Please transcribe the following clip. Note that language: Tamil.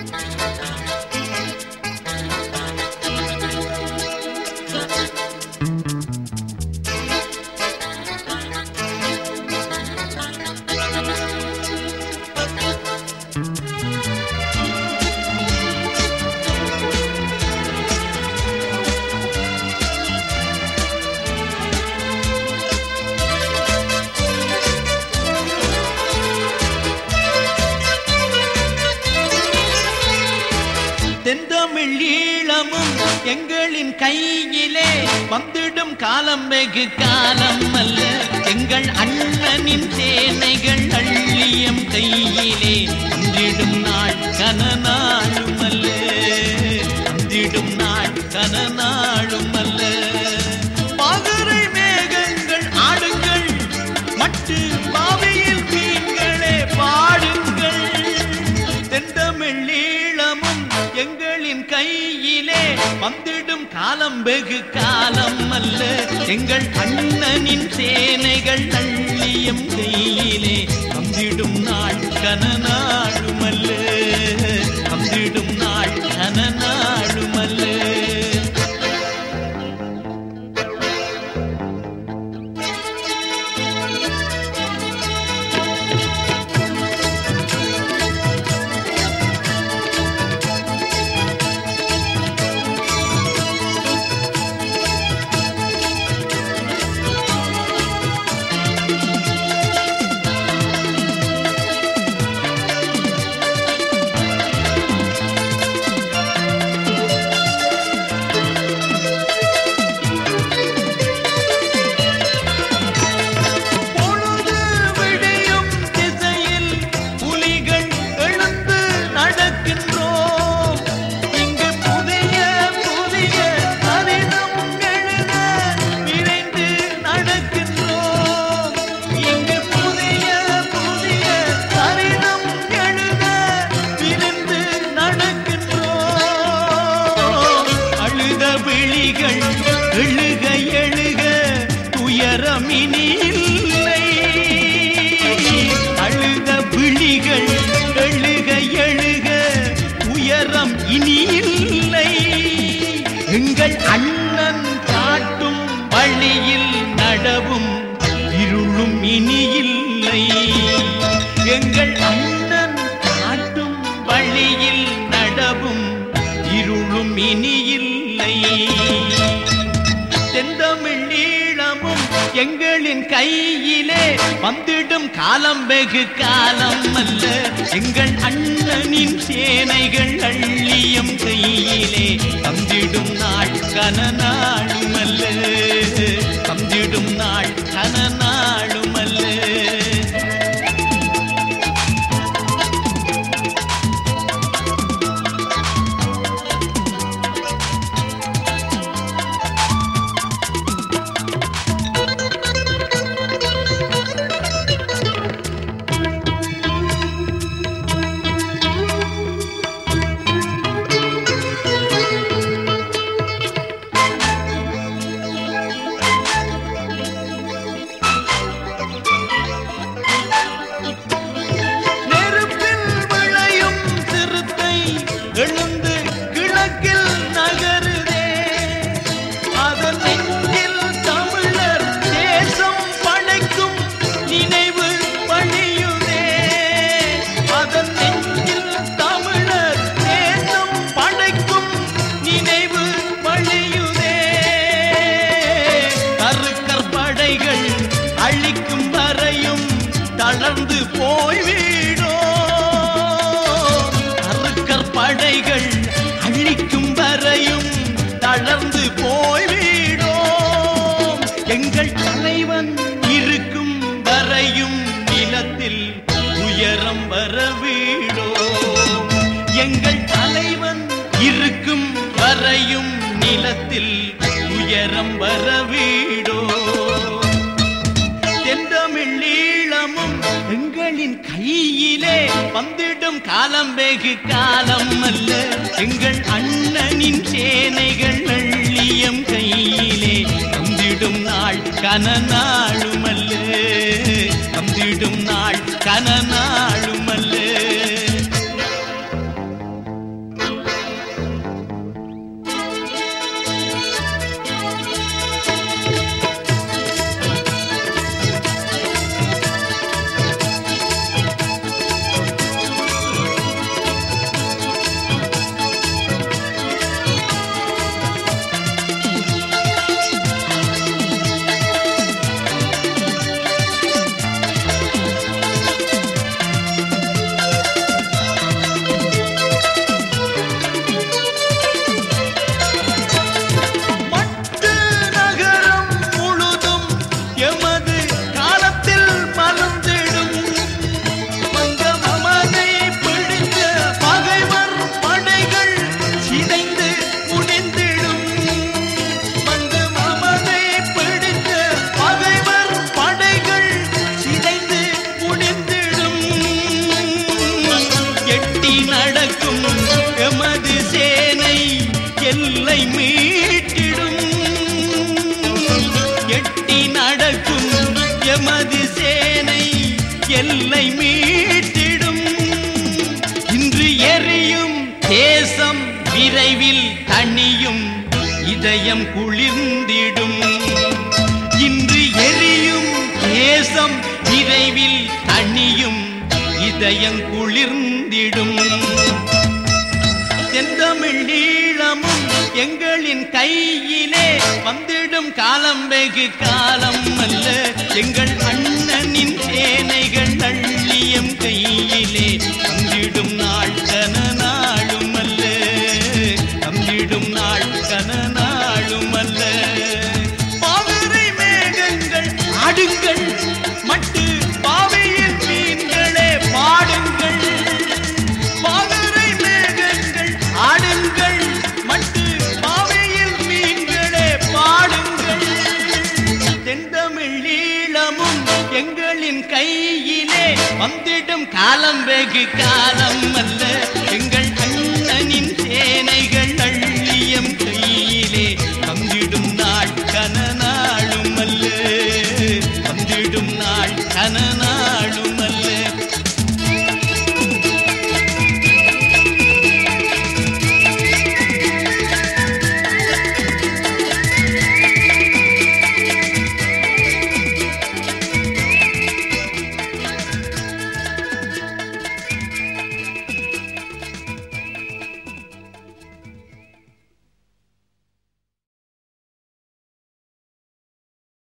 தென்தமிழ் ஈழமும் எங்களின் கையிலே வந்திடும் காலம் வெகு காலம் அல்ல எங்கள் அண்ணனின் சேனைகள் அள்ளியம் கையிலே வந்திடும் நாள் கனநாளும் அல்ல வந்திடும் நாள் கனநாளும் அல்ல மதுரை மேகங்கள் ஆடுங்கள் மட்டு பாவையில் மீன்களே பாடுங்கள் தென்தமிழ் ஈழமும் எங்களின் கையிலே வந்திடும் காலம் வெகு காலம் அல்ல எங்கள் அண்ணனின் சேனைகள் அள்ளியம் கையிலே வந்திடும் நாள் கனநாளும் அல்ல வந்திடும் நாள் கனநாளும் அல்ல பொழுது விடியும் திசையில் புலிகள் எழுந்து நடக்கின்றோம் இங்கு புதிய புதிய கடிதம் எழுத விரைந்து நடக்கின்றோம் இங்கு புதிய புதிய கடிதம் எழுத விரைந்து நடக்கின்றோம் அழுத விழிகள் எழுக எழுக துயரம் இனி இல்லை அழுத விழிகள் எழுக எழுக உயரம் இனி இல்லை எங்கள் அண்ணன் காட்டும் வழியில் நடவும் இருளும் இனி இல்லை எங்கள் அண்ணன் காட்டும் வழியில் நடவும் இருளும் இனி இல்லை செந்தமிழ் ஈழமும் எங்களின் கையிலே வந்திடும் காலம் வெகு காலம் அல்ல எங்கள் அண்ணனின் சேனைகள் அள்ளியம் கையிலே தந்திடும் நாள் கனநாளும் அல்ல தந்திடும் நாள் கனநாளும் அல்ல நெருப்பில் விளையும் சிறுத்தை எழுந்து கிழக்கில் நகருதே அதன் நெஞ்சில் தமிழர் தேசம் படைக்கும் நினைவு பணியுதே அதன் நெஞ்சில் தமிழர் தேசம் படைக்கும் நினைவு பணியுதே கருக்கர் படைகள் அழிக்கும் வரையும் தளர்ந்து போய்விடோ கருக்கர் படைகள் அழிக்கும் வரையும் தளர்ந்து போய்விடோம் எங்கள் தலைவன் இருக்கும் வரையும் நிலத்தில் உயரம் வர வீடோம் எங்கள் தலைவன் இருக்கும் வரையும் நிலத்தில் உயரம் வர வீடோம் தென்றமிழ் ஈழமும் எங்களின் கையிலே வந்திடும் காலம் வெகு காலம் அல்ல எங்கள் அண்ணனின் சேனைகள் அள்ளியம் கையிலே வந்திடும் நாள் கனநாளும் அல்ல வந்திடும் நாள் கனநாளும் அல்ல நடக்கும் எமது சேனை எல்லை மீட்டிடும் எட்டி நடக்கும் எமது சேனை எல்லை மீட்டிடும் இன்று எரியும் தேசம் விரைவில் தணியும் இதயம் குளிர்ந்திடும் இன்று எரியும் தேசம் விரைவில் தணியும் இதயம் குளிர்ந்திடும் செந்தமிழ் ஈழமும் எங்களின் கையிலே வந்திடும் காலம் வெகு காலம் அல்ல எங்கள் அண்ணனின் சேனைகள் அள்ளியம் கையிலே வந்திடும் நாள் கன நாளும் அல்ல வந்திடும் நாள் கன நாளும் அல்ல பாவரை மேகங்கள் ஆடுங்கள் மட்டு பாவையில் மீன்களே பாடுங்கள் பாவரை மேகங்கள் ஆடுங்கள் மட்டு பாவையில் மீன்களே பாடுங்கள் தென்தமிழ் ஈழமும் எங்களின் கையிலே வந்திடும் காலம் வெகு காலம் அல்ல எங்கள்